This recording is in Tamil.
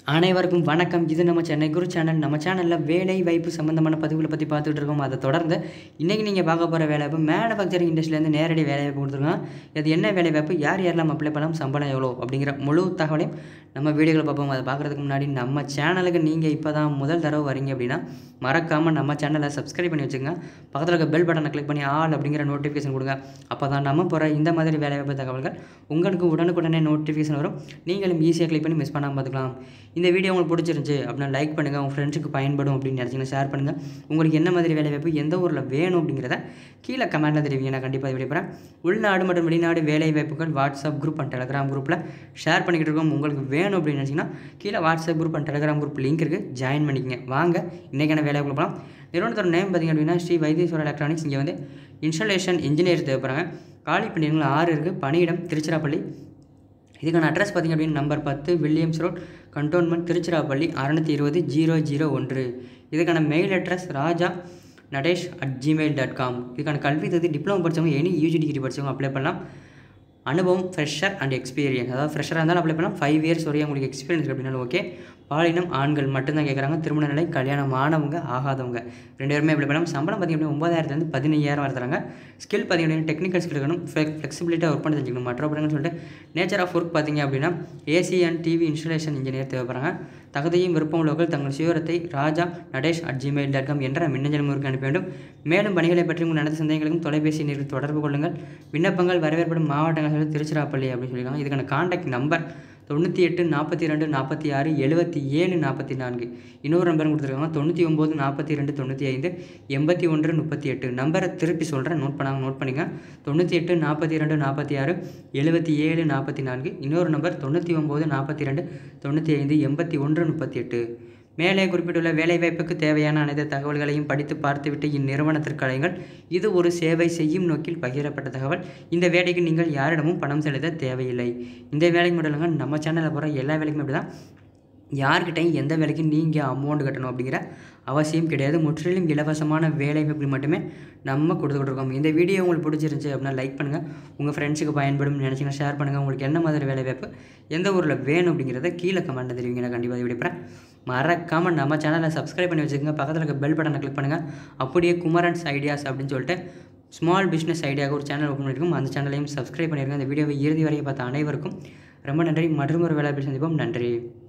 அனைவருக்கும் வணக்கம் இது நம்ம சென்னை குரு சேனல் நம்ம சேனலில் வேலை வாய்ப்பு சம்மந்தமான பதிவுகளை பற்றி பார்த்துட்டு இருக்கோம் அதை தொடர்ந்து இன்றைக்கி நீங்கள் பார்க்க போகிற வேலைவாய்ப்பு மேனுஃபேக்சரிங் இண்டஸ்ட்ரியிலேருந்து நேரடி வேலைவாய்ப்பு கொடுத்துருக்கோம் இது என்ன வேலைவாய்ப்பு யார் யாரெல்லாம் அப்ளை பண்ணலாம் சம்பளம் எவ்வளோ அப்படிங்கிற முழு தகவலையும் நம்ம வீடியோவில் பார்ப்போம் அதை பார்க்குறதுக்கு முன்னாடி நம்ம சேனலுக்கு நீங்கள் இப்போ தான் முதல் தடவை வரீங்க அப்படின்னா மறக்காமல் நம்ம சேனலை சப்ஸ்கிரைப் பண்ணி வச்சுக்கோங்க பக்கத்தில் இருக்க பெல் பட்டனை கிளிக் பண்ணி ஆல் அப்படிங்கிற நோட்டிஃபிகேஷன் கொடுங்க அப்போ தான் நம்ம போகிற இந்த மாதிரி வேலைவாய்ப்பு தகவல்கள் உங்களுக்கு உடனுக்குடனே நோட்டிஃபிகேஷன் வரும் நீங்களும் ஈஸியாக கிளிக் பண்ணி மிஸ் பண்ணாமல் பார்த்துக்கலாம் இந்த வீடியோ உங்களுக்கு பிடிச்சிருந்துச்சு அப்படின்னா லைக் பண்ணுங்கள் உங்கள் ஃப்ரெண்ட்ஸுக்கு பயன்படும் அப்படின்னு நினச்சிங்கன்னா ஷேர் பண்ணுங்கள் உங்களுக்கு என்ன மாதிரி வேலைவாய்ப்பு எந்த ஊரில் வேணும் அப்படிங்கிறத கீழே கமெண்ட்டில் தெரிவிங்க நான் கண்டிப்பாக விடைபெறேன் உள்நாடு மற்றும் வெளிநாடு வேலைவாய்ப்புகள் வாட்ஸ்அப் குரூப் அண்ட் டெலகிராம் குரூப்பில் ஷேர் பண்ணிக்கிட்டு இருக்கோம் உங்களுக்கு வேணும் அப்படின்னு நினச்சிங்கன்னா கீழே WhatsApp group and Telegram group link இருக்குது ஜாயின் பண்ணிக்கங்க வாங்க இன்றைக்கான வேலை போகலாம் நிறுவனத்தோட நேம் பார்த்திங்க அப்படின்னா ஸ்ரீ வைத்தீஸ்வர எலக்ட்ரானிக்ஸ் இங்கே வந்து இன்ஸ்டாலேஷன் இன்ஜினியர் தேவைப்படுறாங்க காலி பணியிடங்கள் ஆறு இருக்குது பணியிடம் திருச்சிராப்பள்ளி இதுக்கான அட்ரஸ் பார்த்திங்க அப்படின்னா நம்பர் பத்து வில்லியம்ஸ் ரோட் கண்டோன்மெண்ட் திருச்சிராப்பள்ளி அறநூற்றி இருபது ஜீரோ ஜீரோ ஒன்று இதுக்கான mail address Raja Natesh at Gmail dot com இதுக்கான கல்வி தகுதி டிப்ளமோ படித்தவங்க எனி யூஜி டிகிரி படித்தவங்க அப்ளை பண்ணலாம் அனுபவம் ஃப்ரெஷர் அண்ட் எக்ஸ்பீரியன்ஸ் அதாவது ஃப்ரெஷராக இருந்தாலும் அப்ளை பண்ணலாம் ஃபைவ் இயர்ஸ் வரையும் உங்களுக்கு எக்ஸ்பீரியன்ஸ் அப்படின்னாலும் ஓகே பாலினம் ஆண்கள் மட்டும்தான் கேட்குறாங்க திருமண நிலை கல்யாணம் ஆனவங்க ஆகாதவங்க ரெண்டு பேருமே அப்ளை பண்ணலாம் சம்பளம் பார்த்திங்க அப்படின்னா ஒம்பதாயிரத்துலேருந்து பதினையாயிரம் வரதுறாங்க ஸ்கில் பார்த்திங்க அப்படின்னா டெக்னிக்கல் ஸ்கில் இருக்கணும் ஃப்ளெக்சிபிலிட்டியாக ஒர்க் பண்ண தெரிஞ்சுக்கணும் மற்ற அப்படின்னு சொல்லிட்டு நேச்சர் ஆஃப் ஒர்க் பார்த்திங்க அப்படின்னா AC and TV installation engineer தேவைப்படுறாங்க தகுதியும் விருப்பம் உள்ளவர்கள் தங்கள் சுயரத்தை Raja Natesh at Gmail dot com என்ற மின்னஞ்சல் முறைக்கு அனுப்ப வேண்டும் மேலும் பணிகளை பற்றி உங்கள் அனைத்து சந்தேகங்களுக்கும் தொலைபேசி நேரில் தொடர்பு கொள்ளுங்கள் விண்ணப்பங்கள் வரவேற்படும் மாவட்டங்கள் திருச்சிராப்பள்ளி அப்படின்னு சொல்லியிருக்காங்க இதுக்கான காண்டாக்ட் நம்பர் தொண்ணூற்றி எட்டு நாற்பத்தி ரெண்டு நாற்பத்தி ஆறு எழுபத்தி ஏழு நாற்பத்தி நான்கு இன்னொரு நம்பர் கொடுத்துருக்காங்க தொண்ணூற்றி ஒம்பது நாற்பத்தி ரெண்டு தொண்ணூற்றி ஐந்து எண்பத்தி ஒன்று முப்பத்தி எட்டு நம்பரை திருப்பி சொல்கிறேன் நோட் பண்ணாங்க நோட் பண்ணிக்க தொண்ணூற்றி எட்டு நாற்பத்தி ரெண்டு நாற்பத்தி ஆறு எழுபத்தி ஏழு நாற்பத்தி நான்கு இன்னொரு நம்பர் தொண்ணூற்றி ஒம்பது நாற்பத்தி ரெண்டு தொண்ணூற்றி ஐந்து எண்பத்தி ஒன்று முப்பத்தி எட்டு மேலே குறிப்பிட்டுள்ள வேலைவாய்ப்புக்கு தேவையான அனைத்து தகவல்களையும் படித்து பார்த்துவிட்டு இந்நிறுவனத்திற்கு அழையுங்கள் இது ஒரு சேவை செய்யும் நோக்கில் பகிரப்பட்ட தகவல் இந்த வேலைக்கு நீங்கள் யாரிடமும் பணம் செலுத்த தேவையில்லை இந்த வேலைக்கு மட்டும் இல்லைங்க நம்ம சேனலில் போகிற எல்லா வேலைக்குமே அப்படி தான் யார்கிட்டையும் எந்த வேலைக்கும் நீங்கள் அமௌண்ட் கட்டணும் அப்படிங்கிற அவசியம் கிடையாது முற்றிலும் இலவசமான வேலைவாய்ப்புகள் மட்டுமே நம்ம கொடுத்துக்கிட்டு இருக்கோம் இந்த வீடியோ உங்களுக்கு பிடிச்சிருந்துச்சி அப்படின்னா லைக் பண்ணுங்கள் உங்கள் ஃப்ரெண்ட்ஸுக்கு பயன்படும் நினச்சிங்கன்னா ஷேர் பண்ணுங்கள் உங்களுக்கு என்ன மாதிரி வேலைவாய்ப்பு எந்த ஊரில் வேணும் அப்படிங்கிறத கீழே கமெண்ட்டில் தெரிவிங்க நான் கண்டிப்பாக விடுப்பேன் மறக்காமல் நம்ம சேனலை சப்ஸ்கிரைப் பண்ணி வச்சுக்கோங்க பக்கத்தில் இருக்க பெல் பட்டனை கிளிக் பண்ணுங்கள் அப்படியே குமரன்ஸ் ஐடியாஸ் அப்படின்னு சொல்லிட்டு ஸ்மால் பிஸ்னஸ் ஐடியாவுக்கு ஒரு சேனல் ஓப்பன் பண்ணியிருக்கோம் அந்த சேனலையும் சப்ஸ்கிரைப் பண்ணியிருக்கோம் அந்த வீடியோவை இறுதி வரையை பார்த்த அனைவருக்கும் ரொம்ப நன்றி மற்றும் ஒரு வேலை சந்திப்போம் நன்றி